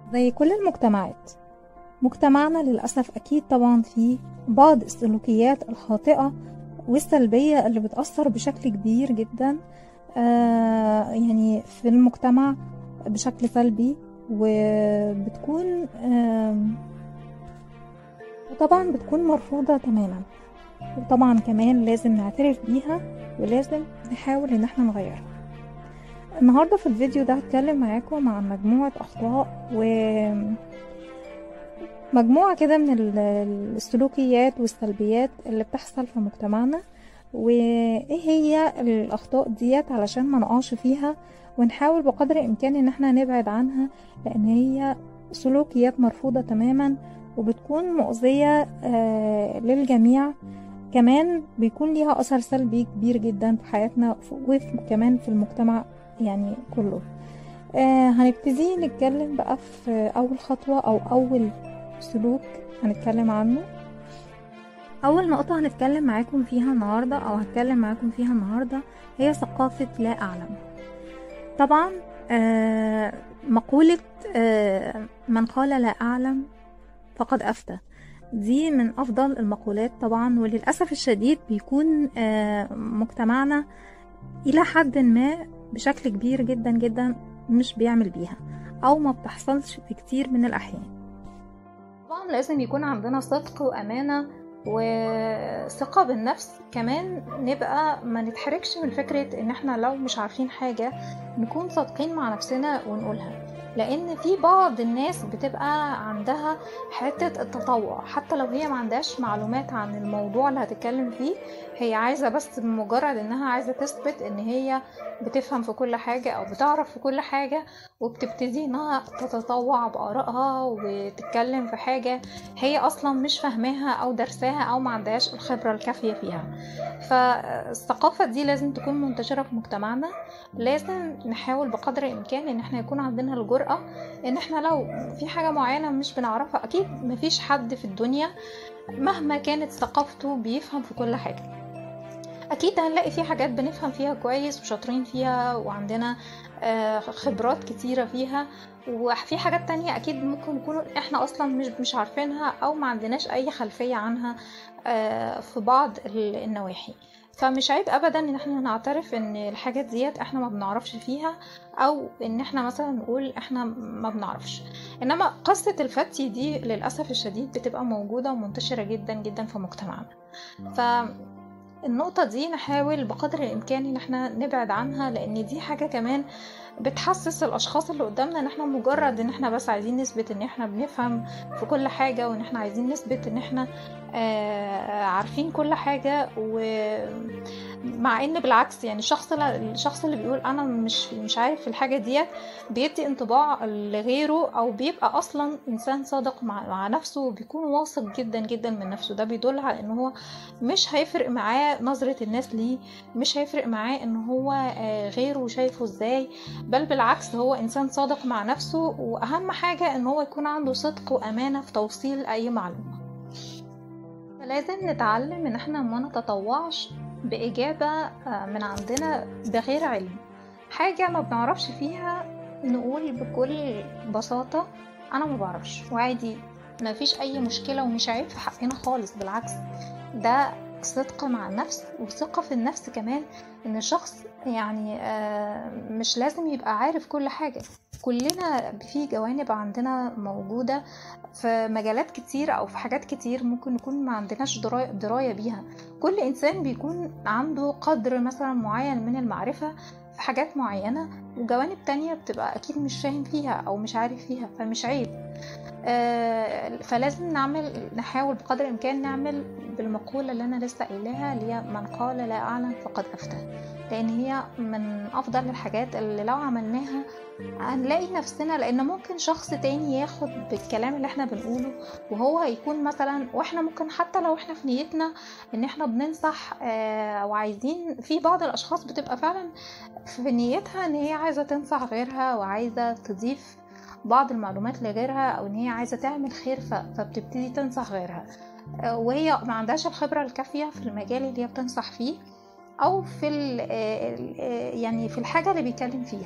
زي كل المجتمعات مجتمعنا للأسف أكيد طبعا فيه بعض السلوكيات الخاطئة والسلبية اللي بتأثر بشكل كبير جدا آه يعني في المجتمع بشكل سلبي وبتكون آه وطبعا بتكون مرفوضة تماما وطبعا كمان لازم نعترف بيها ولازم نحاول ان احنا نغيرها النهاردة في الفيديو ده هتكلم معاكم عن مجموعة أخطاء و مجموعة كده من السلوكيات والسلبيات اللي بتحصل في مجتمعنا وايه هي الأخطاء ديت علشان ما نقعش فيها ونحاول بقدر الإمكان إن احنا نبعد عنها لأن هي سلوكيات مرفوضة تماما وبتكون مؤذية آه للجميع كمان بيكون ليها أثر سلبي كبير جدا في حياتنا وكمان في المجتمع يعني كله آه هنبتدي نتكلم بقى في أول خطوة أو أول سلوك هنتكلم عنه أول نقطة هنتكلم معاكم فيها النهاردة أو هتكلم معاكم فيها النهاردة هي ثقافة لا أعلم طبعا آه مقولة آه من قال لا أعلم فقد أفتى دي من أفضل المقولات طبعا وللأسف الشديد بيكون آه مجتمعنا إلى حد ما بشكل كبير جدا جدا مش بيعمل بيها أو ما بتحصلش في كتير من الأحيان طبعا لازم يكون عندنا صدق وأمانة وثقة بالنفس كمان نبقى ما نتحركش من فكرة ان احنا لو مش عارفين حاجة نكون صادقين مع نفسنا ونقولها لان في بعض الناس بتبقى عندها حتة التطوع حتى لو هي ما عندهاش معلومات عن الموضوع اللي هتتكلم فيه هي عايزة بس بمجرد انها عايزة تثبت ان هي بتفهم في كل حاجة او بتعرف في كل حاجة وبتبتدي انها تتطوع بآرائها وتتكلم في حاجة هي اصلا مش فاهماها او درساها او ما عندهاش الخبرة الكافية فيها فالثقافة دي لازم تكون منتشرة في مجتمعنا لازم نحاول بقدر الامكان ان احنا يكون عندنا الجرأة ان احنا لو في حاجة معينة مش بنعرفها اكيد مفيش حد في الدنيا مهما كانت ثقافته بيفهم في كل حاجة اكيد هنلاقي في حاجات بنفهم فيها كويس وشاطرين فيها وعندنا خبرات كتيرة فيها وفي حاجات تانية اكيد ممكن نكون احنا اصلا مش مش عارفينها او ما عندناش اي خلفية عنها في بعض النواحي فمش عيب ابدا ان احنا نعترف ان الحاجات ديت احنا ما بنعرفش فيها او ان احنا مثلا نقول احنا ما بنعرفش انما قصة الفتي دي للاسف الشديد بتبقى موجودة ومنتشرة جدا جدا في مجتمعنا ف النقطة دي نحاول بقدر الإمكان إن احنا نبعد عنها لأن دي حاجة كمان بتحسس الأشخاص اللي قدامنا إن احنا مجرد إن احنا بس عايزين نثبت إن احنا بنفهم في كل حاجة وإن احنا عايزين نثبت إن احنا آه عارفين كل حاجة ومع إن بالعكس يعني الشخص الشخص اللي بيقول أنا مش مش عارف الحاجة ديت بيدي انطباع لغيره أو بيبقى أصلا إنسان صادق مع, مع نفسه وبيكون واثق جدا جدا من نفسه ده بيدل على إن هو مش هيفرق معاه نظرة الناس ليه مش هيفرق معاه إن هو آه غيره شايفه إزاي بل بالعكس هو إنسان صادق مع نفسه وأهم حاجة إن هو يكون عنده صدق وأمانة في توصيل أي معلومة فلازم نتعلم إن احنا ما نتطوعش بإجابة من عندنا بغير علم حاجة ما بنعرفش فيها نقول بكل بساطة أنا ما بعرفش وعادي ما فيش أي مشكلة ومش عيب في حقنا خالص بالعكس ده صدق مع النفس وثقة في النفس كمان ان الشخص يعني مش لازم يبقى عارف كل حاجة كلنا في جوانب عندنا موجودة في مجالات كتير او في حاجات كتير ممكن نكون ما عندناش دراية, دراية بيها كل انسان بيكون عنده قدر مثلا معين من المعرفة في حاجات معينة وجوانب تانية بتبقى أكيد مش فاهم فيها أو مش عارف فيها فمش عيب آه فلازم نعمل نحاول بقدر الإمكان نعمل بالمقولة اللي أنا لسه قايلاها اللي هي من قال لا أعلم فقد أفتى لأن هي من أفضل الحاجات اللي لو عملناها هنلاقي نفسنا لأن ممكن شخص تاني ياخد بالكلام اللي احنا بنقوله وهو هيكون مثلا واحنا ممكن حتى لو احنا في نيتنا ان احنا بننصح آه وعايزين في بعض الأشخاص بتبقى فعلا في نيتها ان هي عايزة تنصح غيرها وعايزة تضيف بعض المعلومات لغيرها او ان هي عايزه تعمل خير فبتبتدي تنصح غيرها وهي ما عندهاش الخبره الكافيه في المجال اللي هي بتنصح فيه او في يعني في الحاجه اللي بيتكلم فيها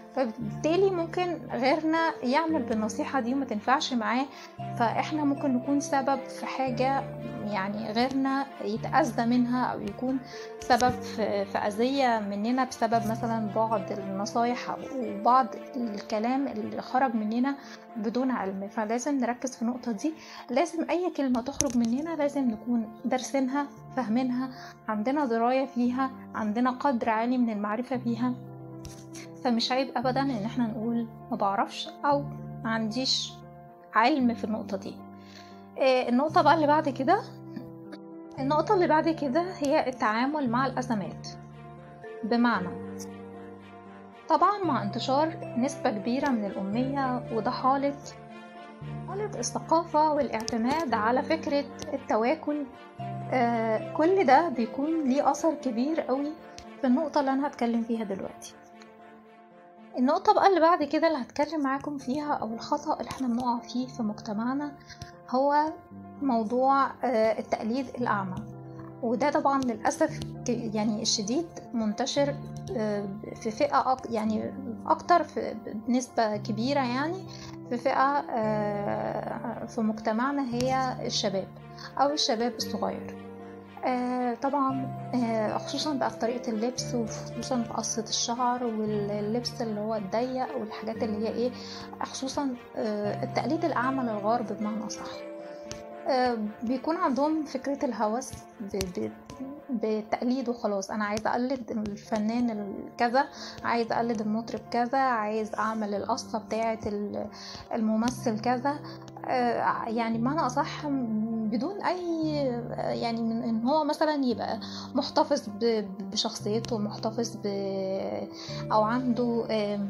فبالتالي ممكن غيرنا يعمل بالنصيحة دي وما تنفعش معاه فاحنا ممكن نكون سبب في حاجة يعني غيرنا يتأذى منها أو يكون سبب في في أذية مننا بسبب مثلا بعض النصايح أو بعض الكلام اللي خرج مننا بدون علم فلازم نركز في النقطة دي لازم أي كلمة تخرج مننا لازم نكون دارسينها فاهمينها عندنا دراية فيها عندنا قدر عالي من المعرفة فيها فمش عيب أبدا إن احنا نقول ما بعرفش أو ما عنديش علم في النقطة دي إيه النقطة بقى اللي بعد كده النقطة اللي بعد كده هي التعامل مع الأزمات بمعنى طبعا مع انتشار نسبة كبيرة من الأمية وده حالة حالة الثقافة والاعتماد على فكرة التواكل آه كل ده بيكون ليه أثر كبير قوي في النقطة اللي أنا هتكلم فيها دلوقتي النقطة بقى اللي بعد كده اللي هتكلم معاكم فيها أو الخطأ اللي احنا بنقع فيه في مجتمعنا هو موضوع آه التقليد الأعمى وده طبعا للأسف يعني الشديد منتشر آه في فئة أك يعني أكتر في بنسبة كبيرة يعني في فئة آه في مجتمعنا هي الشباب أو الشباب الصغير آه طبعا آه خصوصا بقى في طريقة اللبس وخصوصا في قصة الشعر واللبس اللي هو الضيق والحاجات اللي هي ايه خصوصا آه التقليد الأعمى للغرب بمعنى أصح بيكون عندهم فكرة الهوس بالتقليد وخلاص انا عايزه اقلد الفنان الكذا عايزه اقلد المطرب كذا عايز اعمل القصه بتاعه الممثل كذا يعني بمعنى اصح بدون اي يعني من ان هو مثلا يبقى محتفظ بشخصيته محتفظ ب او عنده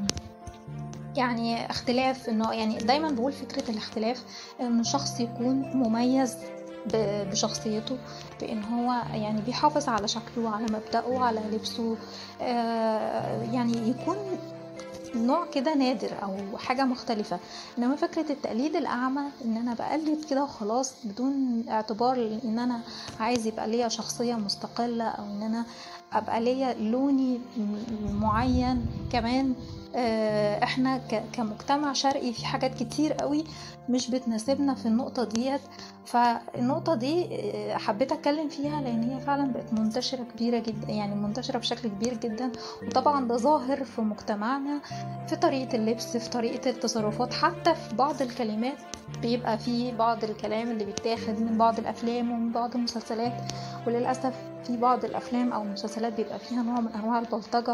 يعني اختلاف انه يعني دايما بقول فكره الاختلاف ان شخص يكون مميز بشخصيته بان هو يعني بيحافظ على شكله وعلى مبدأه وعلى لبسه يعني يكون نوع كده نادر او حاجه مختلفه انما فكره التقليد الاعمى ان انا بقلد كده وخلاص بدون اعتبار ان انا عايز يبقى ليا شخصيه مستقله او ان انا ابقى ليا لوني معين كمان احنا كمجتمع شرقي في حاجات كتير قوي مش بتناسبنا في النقطة ديت فالنقطة دي حبيت اتكلم فيها لان هي فعلا بقت منتشرة كبيرة جدا يعني منتشرة بشكل كبير جدا وطبعا ده ظاهر في مجتمعنا في طريقة اللبس في طريقة التصرفات حتى في بعض الكلمات بيبقى في بعض الكلام اللي بيتاخد من بعض الافلام ومن بعض المسلسلات وللاسف في بعض الافلام او المسلسلات بيبقى فيها نوع من انواع البلطجه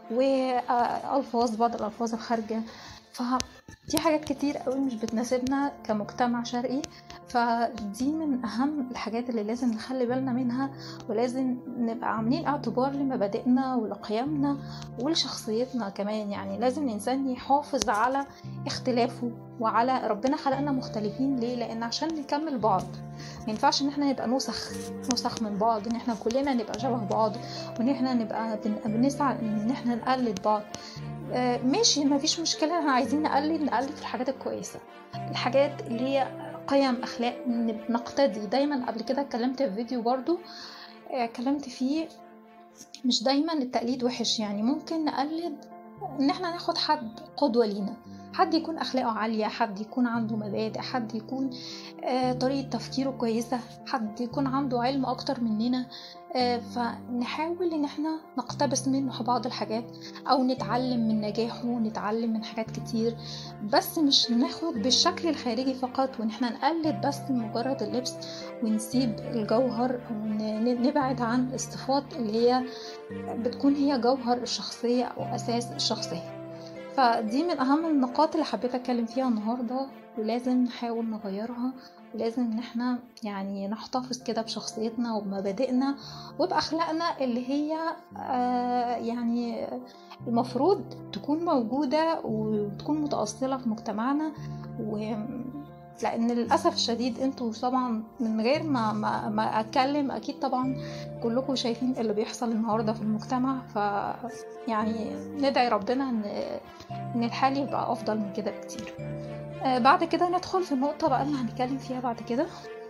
والفاظ بعض الالفاظ الخارجه فدي حاجات كتير قوي مش بتناسبنا كمجتمع شرقي فدي من اهم الحاجات اللي لازم نخلي بالنا منها ولازم نبقى عاملين اعتبار لمبادئنا ولقيمنا ولشخصيتنا كمان يعني لازم الانسان يحافظ على اختلافه وعلى ربنا خلقنا مختلفين ليه لان عشان نكمل بعض ما ينفعش ان احنا نبقى نسخ نسخ من بعض ان احنا كلنا نبقى شبه بعض وان احنا نبقى بنسعى ان احنا نقلد بعض آه ماشي ما فيش مشكله احنا عايزين نقلد نقلد في الحاجات الكويسه الحاجات اللي هي قيم اخلاق نقتدي دايما قبل كده اتكلمت في فيديو برضو اتكلمت فيه مش دايما التقليد وحش يعني ممكن نقلد ان احنا ناخد حد قدوه لينا حد يكون اخلاقه عاليه حد يكون عنده مبادئ حد يكون آه طريقه تفكيره كويسه حد يكون عنده علم اكتر مننا آه فنحاول ان احنا نقتبس منه بعض الحاجات او نتعلم من نجاحه نتعلم من حاجات كتير بس مش ناخد بالشكل الخارجي فقط وان احنا نقلد بس مجرد اللبس ونسيب الجوهر او نبعد عن الصفات اللي هي بتكون هي جوهر الشخصيه او اساس الشخصيه فدي من اهم النقاط اللي حبيت اتكلم فيها النهارده ولازم نحاول نغيرها ولازم ان احنا يعني نحتفظ كده بشخصيتنا وبمبادئنا وباخلاقنا اللي هي آه يعني المفروض تكون موجوده وتكون متاصله في مجتمعنا و لان للاسف الشديد انتوا طبعا من غير ما ما, ما اتكلم اكيد طبعا كلكم شايفين اللي بيحصل النهارده في المجتمع ف يعني ندعي ربنا ان ان الحال يبقى افضل من كده بكتير آه بعد كده ندخل في النقطه بقى اللي هنتكلم فيها بعد كده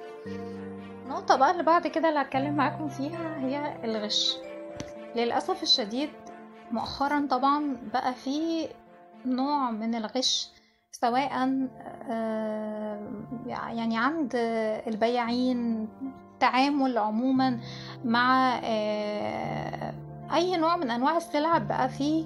النقطه بقى اللي بعد كده اللي هتكلم معاكم فيها هي الغش للاسف الشديد مؤخرا طبعا بقى في نوع من الغش سواء يعني عند البياعين التعامل عموما مع اي نوع من انواع السلع بقى فيه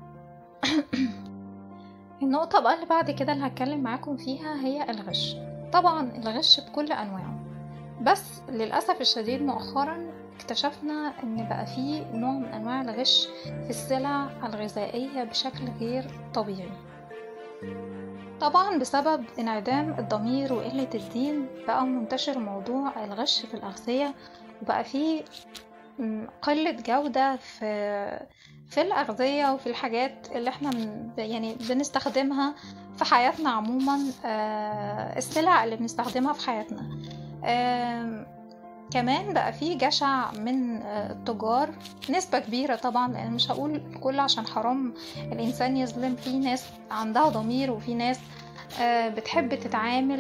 النقطة بقى اللي بعد كده اللي هتكلم معاكم فيها هي الغش طبعا الغش بكل انواعه بس للأسف الشديد مؤخرا اكتشفنا ان بقى فيه نوع من انواع الغش في السلع الغذائية بشكل غير طبيعي طبعا بسبب انعدام الضمير وقلة الدين بقى منتشر موضوع الغش في الأغذية وبقى فيه قلة جودة في في الأغذية وفي الحاجات اللي احنا يعني بنستخدمها في حياتنا عموما السلع اللي بنستخدمها في حياتنا كمان بقى في جشع من التجار نسبة كبيرة طبعا لأن مش هقول الكل عشان حرام الإنسان يظلم في ناس عندها ضمير وفي ناس بتحب تتعامل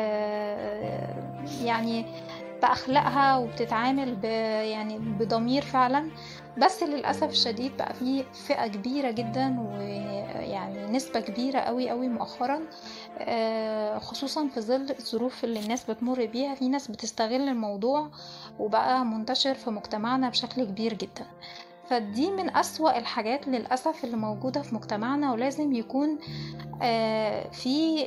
يعني بأخلاقها وبتتعامل ب يعني بضمير فعلا بس للأسف الشديد بقى في فئة كبيرة جدا ويعني نسبة كبيرة قوي قوي مؤخرا خصوصا في ظل الظروف اللي الناس بتمر بيها في ناس بتستغل الموضوع وبقى منتشر في مجتمعنا بشكل كبير جدا فدي من أسوأ الحاجات للأسف اللي موجودة في مجتمعنا ولازم يكون في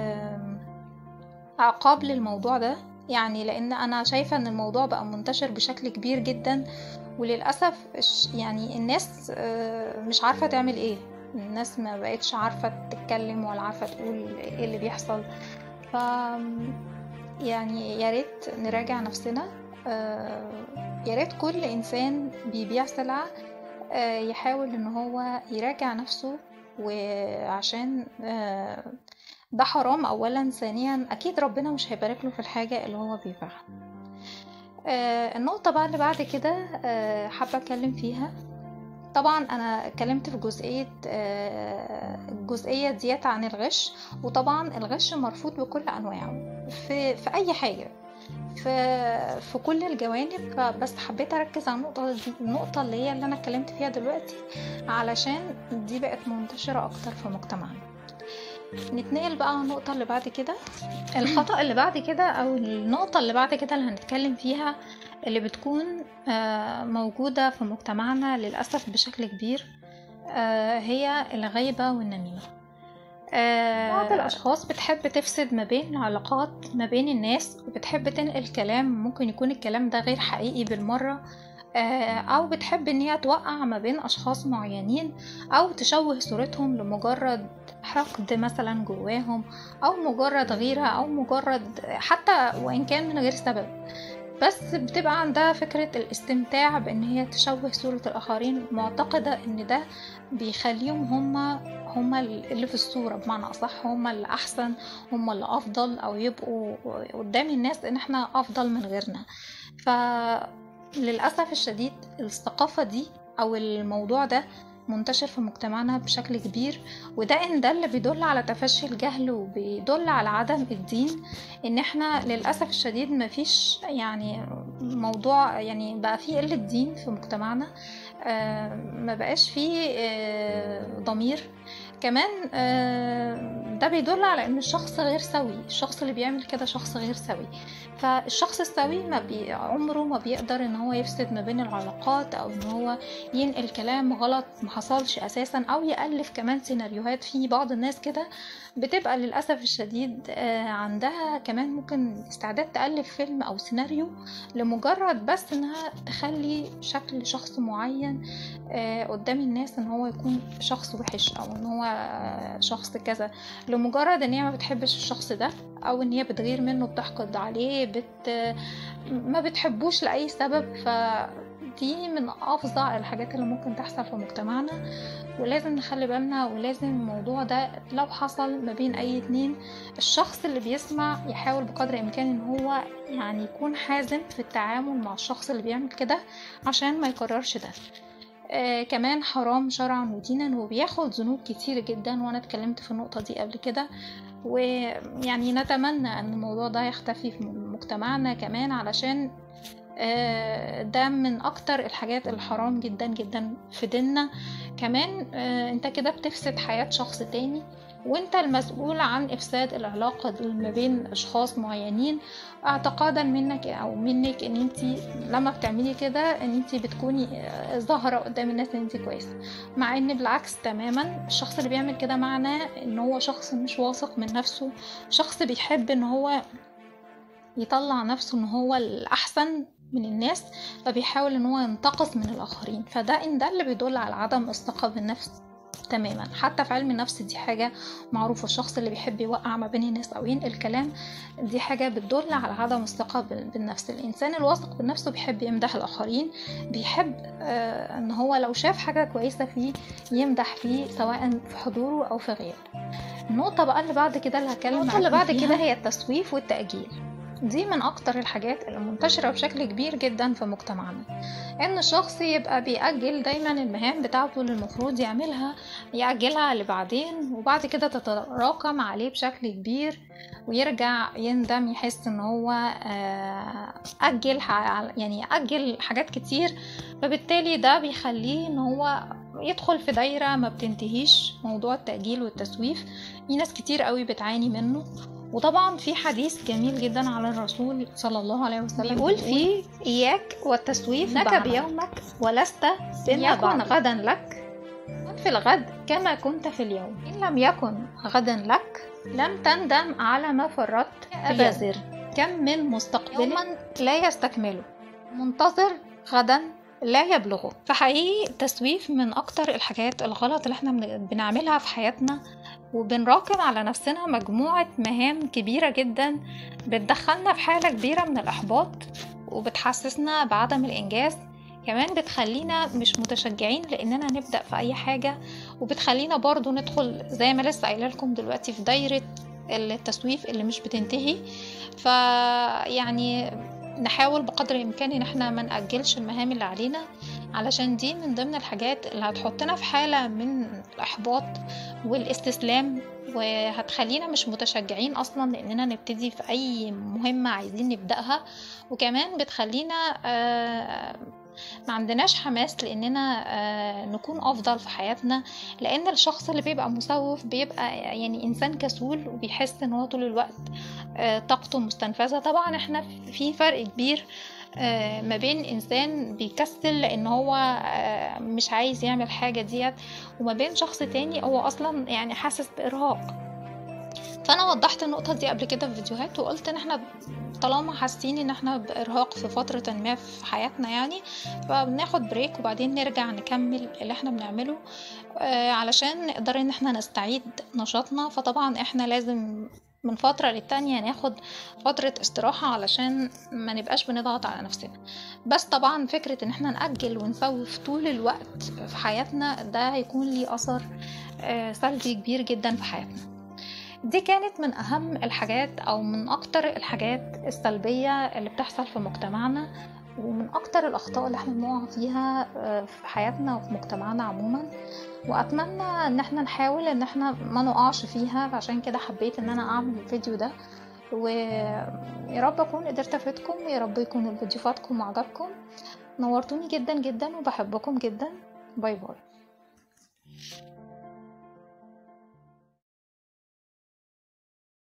عقاب للموضوع ده يعني لان انا شايفه ان الموضوع بقى منتشر بشكل كبير جدا وللاسف يعني الناس مش عارفه تعمل ايه الناس ما بقتش عارفه تتكلم ولا عارفه تقول ايه اللي بيحصل ف يعني يا ريت نراجع نفسنا يا ريت كل انسان بيبيع سلعه يحاول ان هو يراجع نفسه وعشان ده حرام اولا ثانيا اكيد ربنا مش هيبارك له في الحاجه اللي هو بيبيعها آه النقطه بقى اللي بعد كده آه حابه اتكلم فيها طبعا انا اتكلمت في جزئيه آه الجزئيه ديت عن الغش وطبعا الغش مرفوض بكل انواعه في في اي حاجه في في كل الجوانب بس حبيت اركز على النقطه دي النقطه اللي هي اللي انا اتكلمت فيها دلوقتي علشان دي بقت منتشره اكتر في مجتمعنا نتنقل بقى على النقطة اللي بعد كده الخطأ اللي بعد كده أو النقطة اللي بعد كده اللي هنتكلم فيها اللي بتكون موجودة في مجتمعنا للأسف بشكل كبير هي الغيبة والنميمة بعض الأشخاص بتحب تفسد ما بين العلاقات ما بين الناس وبتحب تنقل كلام ممكن يكون الكلام ده غير حقيقي بالمرة أو بتحب إن هي توقع ما بين أشخاص معينين أو تشوه صورتهم لمجرد حقد مثلا جواهم أو مجرد غيرة أو مجرد حتى وإن كان من غير سبب بس بتبقى عندها فكرة الاستمتاع بإن هي تشوه صورة الآخرين معتقدة إن ده بيخليهم هما هما اللي في الصورة بمعنى أصح هما اللي أحسن هما اللي أفضل أو يبقوا قدام الناس إن إحنا أفضل من غيرنا ف للأسف الشديد الثقافة دي أو الموضوع ده منتشر في مجتمعنا بشكل كبير وده ان ده اللي بيدل على تفشي الجهل وبيدل على عدم الدين ان احنا للاسف الشديد مفيش يعني موضوع يعني بقى فيه قله دين في مجتمعنا آه ما بقاش فيه آه ضمير كمان آه ده بيدل على ان الشخص غير سوي الشخص اللي بيعمل كده شخص غير سوي فالشخص السوي ما بي عمره ما بيقدر ان هو يفسد ما بين العلاقات او ان هو ينقل كلام غلط ما حصلش اساسا او يالف كمان سيناريوهات في بعض الناس كده بتبقى للاسف الشديد عندها كمان ممكن استعداد تالف فيلم او سيناريو لمجرد بس انها تخلي شكل شخص معين قدام الناس ان هو يكون شخص وحش او ان هو شخص كذا لمجرد ان هي ما بتحبش الشخص ده او ان هي بتغير منه بتحقد عليه بت ما بتحبوش لاي سبب ف دي من افظع الحاجات اللي ممكن تحصل في مجتمعنا ولازم نخلي بالنا ولازم الموضوع ده لو حصل ما بين اي اتنين الشخص اللي بيسمع يحاول بقدر الامكان ان هو يعني يكون حازم في التعامل مع الشخص اللي بيعمل كده عشان ما يكررش ده آه كمان حرام شرعا ودينا وبياخد ذنوب كتير جدا وانا اتكلمت في النقطة دي قبل كده ويعني نتمنى ان الموضوع ده يختفي في مجتمعنا كمان علشان آه، ده من اكتر الحاجات الحرام جدا جدا في ديننا كمان آه، انت كده بتفسد حياة شخص تاني وانت المسؤول عن افساد العلاقة دي ما بين اشخاص معينين اعتقادا منك او منك ان انت لما بتعملي كده ان انت بتكوني آه، ظاهرة قدام الناس ان انت كويسة مع ان بالعكس تماما الشخص اللي بيعمل كده معناه ان هو شخص مش واثق من نفسه شخص بيحب ان هو يطلع نفسه ان هو الاحسن من الناس فبيحاول ان هو ينتقص من الاخرين فده ان ده اللي بيدل على عدم الثقه بالنفس تماما حتى في علم النفس دي حاجة معروفة الشخص اللي بيحب يوقع ما بين الناس أو ينقل كلام دي حاجة بتدل على عدم الثقة بال- بالنفس الإنسان الواثق بالنفسه بيحب يمدح الآخرين بيحب آه إن هو لو شاف حاجة كويسة فيه يمدح فيه سواء في حضوره أو في غيره النقطة بقى اللي بعد كده اللي هتكلم النقطة اللي بعد كده هي التسويف والتأجيل دي من أكتر الحاجات اللي منتشرة بشكل كبير جدا في مجتمعنا إن الشخص يبقى بيأجل دايما المهام بتاعته اللي المفروض يعملها يأجلها لبعدين وبعد كده تتراكم عليه بشكل كبير ويرجع يندم يحس إن هو آه، أجل ح- يعني أجل حاجات كتير فبالتالي ده بيخليه إن هو يدخل في دايرة ما بتنتهيش موضوع التأجيل والتسويف في ناس كتير قوي بتعاني منه وطبعا في حديث جميل جدا على الرسول صلى الله عليه وسلم بيقول فيه إياك والتسويف لك بيومك ولست إن يكن غدا لك كن في الغد كما كنت في اليوم إن لم يكن غدا لك لم تندم على ما فرطت يا أبا ذر كم من مستقبل يوما لا يستكمله منتظر غدا لا يبلغه فحقيقي التسويف من أكتر الحاجات الغلط اللي احنا بن- بنعملها في حياتنا وبنراكم على نفسنا مجموعة مهام كبيرة جدا بتدخلنا في حالة كبيرة من الإحباط وبتحسسنا بعدم الإنجاز كمان بتخلينا مش متشجعين لأننا نبدأ في أي حاجة وبتخلينا برضو ندخل زي ما لسه قايله لكم دلوقتي في دايرة التسويف اللي مش بتنتهي فيعني نحاول بقدر الإمكان إن احنا ما نأجلش المهام اللي علينا علشان دي من ضمن الحاجات اللي هتحطنا في حالة من الإحباط والاستسلام وهتخلينا مش متشجعين اصلا لاننا نبتدي في اي مهمه عايزين نبداها وكمان بتخلينا آه، ما عندناش حماس لاننا آه، نكون افضل في حياتنا لان الشخص اللي بيبقى مسوف بيبقى يعني انسان كسول وبيحس ان هو طول الوقت آه، طاقته مستنفذه طبعا احنا في فرق كبير آه، ما بين انسان بيكسل لان هو آه، مش عايز يعمل حاجه ديت وما بين شخص تاني هو اصلا يعني حاسس بارهاق فانا وضحت النقطه دي قبل كده في فيديوهات وقلت ان احنا طالما حاسين ان احنا بارهاق في فتره ما في حياتنا يعني فبناخد بريك وبعدين نرجع نكمل اللي احنا بنعمله آه، علشان نقدر ان احنا نستعيد نشاطنا فطبعا احنا لازم من فترة للتانية ناخد فترة استراحة علشان ما نبقاش بنضغط على نفسنا بس طبعا فكرة ان احنا نأجل ونسوف طول الوقت في حياتنا ده هيكون ليه أثر آه، سلبي كبير جدا في حياتنا دي كانت من أهم الحاجات أو من أكتر الحاجات السلبية اللي بتحصل في مجتمعنا ومن أكتر الأخطاء اللي احنا بنقع فيها آه، في حياتنا وفي مجتمعنا عموما وأتمنى إن احنا نحاول إن احنا ما نقعش فيها فعشان كده حبيت إن أنا أعمل الفيديو ده ويا رب أكون قدرت أفيدكم يا رب يكون الفيديو فاتكم وعجبكم نورتوني جدا جدا وبحبكم جدا باي باي